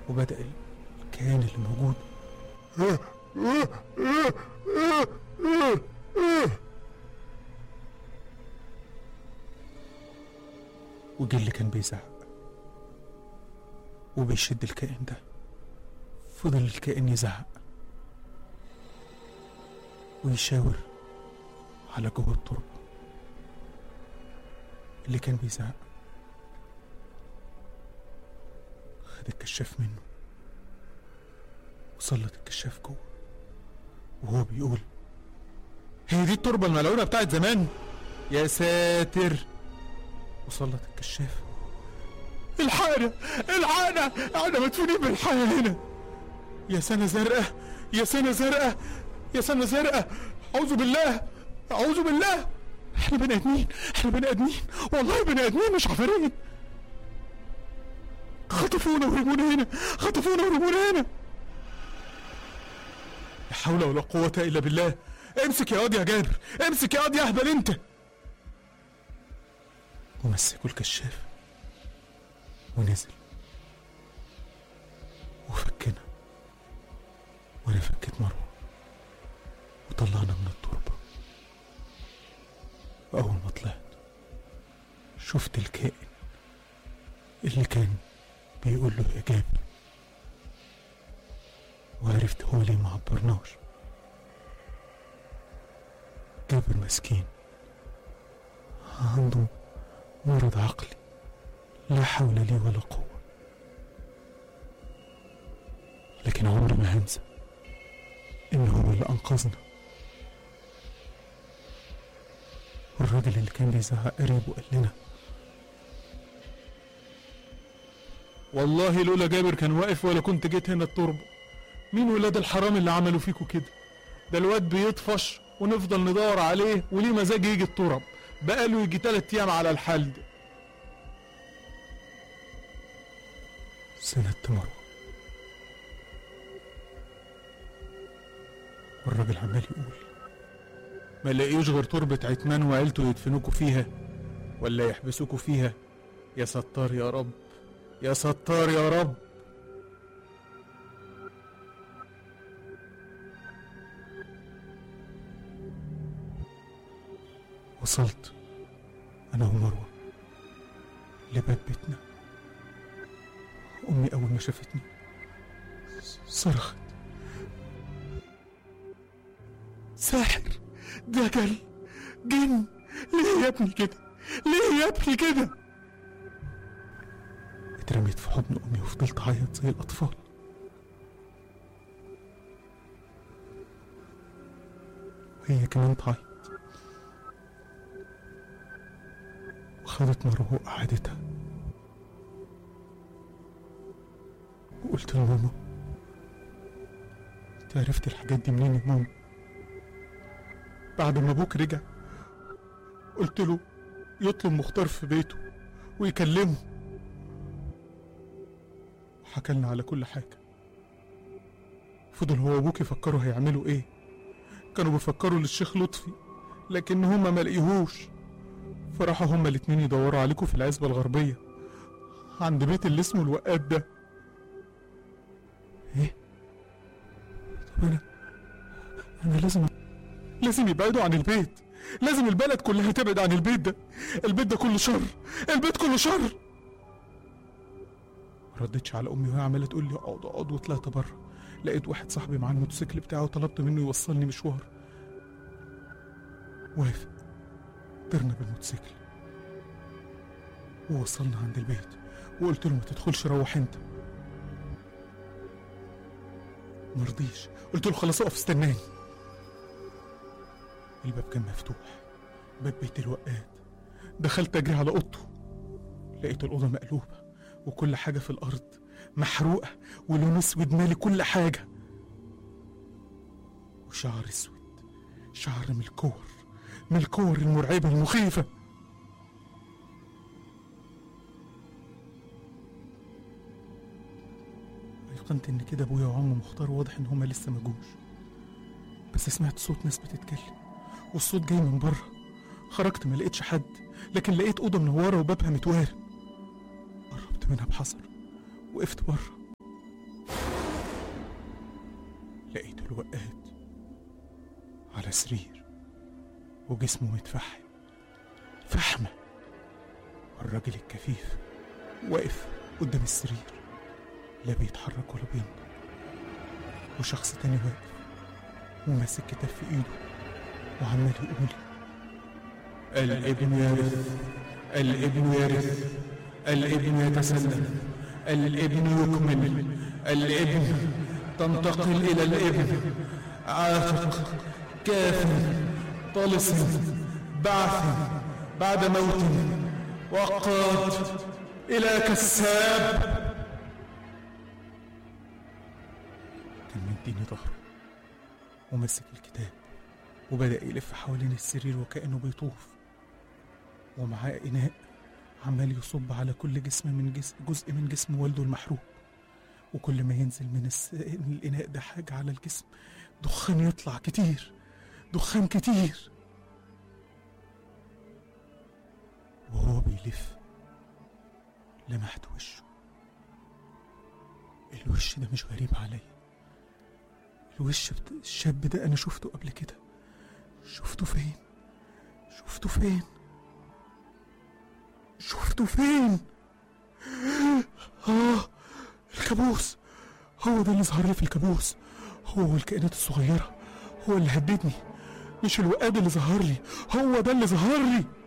وبدأ الكيان اللي موجود وجه اللي كان بيزعق وبيشد الكائن ده فضل الكائن يزعق ويشاور على جوه التربة اللي كان بيزعق خد الكشاف منه وسلط الكشاف جوه وهو بيقول هي دي التربة الملعونة بتاعت زمان يا ساتر وسلط الكشاف الحقنا الحقنا احنا مدفونين بالحياة هنا يا سنة زرقاء يا سنة زرقاء يا سنة زرقاء أعوذ بالله أعوذ بالله احنا بني آدمين احنا بني آدمين والله بني آدمين مش عفاريت خطفونا ورمونا هنا خطفونا ورمونا هنا لا حول ولا قوة إلا بالله امسك يا واد يا جابر امسك يا واد يا اهبل انت ومسكوا الكشاف ونزل وفكنا وانا فكيت مروه وطلعنا من التربه واول ما طلعت شفت الكائن اللي كان بيقول له يا جابر وعرفت هو ليه ما عبرناش جابر مسكين عنده مرض عقلي لا حول لي ولا قوة لكن عمري ما هنسى إن هو اللي أنقذنا والراجل اللي كان بيزعق قريبه قال لنا والله لولا جابر كان واقف ولا كنت جيت هنا التربة مين ولاد الحرام اللي عملوا فيكوا كده ده الواد بيطفش ونفضل ندور عليه وليه مزاج يجي الترب بقاله يجي تلات ايام على الحال ده سندت مروة والراجل عمال يقول ما لاقيوش غير تربة عتمان وعيلته يدفنوكوا فيها ولا يحبسوكوا فيها يا ستار يا رب يا ستار يا رب وصلت أنا ومروة لباب بيتنا أمي أول ما شافتني صرخت ساحر دجل جن ليه يا ابني كده ليه يا ابني كده اترميت في حضن أمي وفضلت أعيط زي الأطفال وهي كمان تعيط وخدت مروة وقعدتها وقلت لماما انت عرفتي الحاجات دي منين يا ماما بعد ما ابوك رجع قلت له يطلب مختار في بيته ويكلمه وحكى لنا على كل حاجة فضل هو وابوك يفكروا هيعملوا ايه كانوا بيفكروا للشيخ لطفي لكن هما ما لقيهوش فراحوا هما الاتنين يدوروا عليكم في العزبة الغربية عند بيت اللي اسمه الوقاد ده ايه طب انا انا لازم لازم يبعدوا عن البيت لازم البلد كلها تبعد عن البيت ده البيت ده كله شر البيت كله شر ما ردتش على امي وهي عماله تقول لي اقعد اقعد وطلعت بره لقيت واحد صاحبي معاه الموتوسيكل بتاعه وطلبت منه يوصلني مشوار وافق طرنا بالموتوسيكل ووصلنا عند البيت وقلت له ما تدخلش روح انت مرضيش قلت له خلاص اقف استناني الباب كان مفتوح باب بيت الوقاد دخلت اجري على اوضته لقيت الاوضه مقلوبه وكل حاجه في الارض محروقه ولون اسود مالي كل حاجه وشعر اسود شعر من الكور من الكور المرعبه المخيفه ايقنت ان كده ابويا وعم مختار واضح ان هما لسه ما جوش بس سمعت صوت ناس بتتكلم والصوت جاي من بره خرجت ما لقيتش حد لكن لقيت اوضه منوره وبابها متوارب قربت منها بحذر وقفت بره الوقاد على سرير وجسمه متفحم فحمة والراجل الكفيف واقف قدام السرير لا بيتحرك ولا بينطق وشخص تاني واقف وماسك كتاب في ايده وعمال يقول الابن يرث الابن يرث الابن يتسلم الابن يكمل الابن تنتقل الى الابن عاتق كاف طلس بعث بعد موت وقات الى كساب كان مديني ظهره ومسك الكتاب وبدأ يلف حوالين السرير وكأنه بيطوف ومعاه إناء عمال يصب على كل جسم من جسم جزء من جسم والده المحروق وكل ما ينزل من الس... من الإناء ده حاجة على الجسم دخان يطلع كتير دخان كتير وهو بيلف لمحت وشه الوش ده مش غريب عليا الوش بت... الشاب ده انا شفته قبل كده شفته فين شفته فين شفته فين اه الكابوس هو ده اللي ظهر لي في الكابوس هو الكائنات الصغيرة هو اللي هددني مش الوقاد اللي ظهر لي هو ده اللي ظهر لي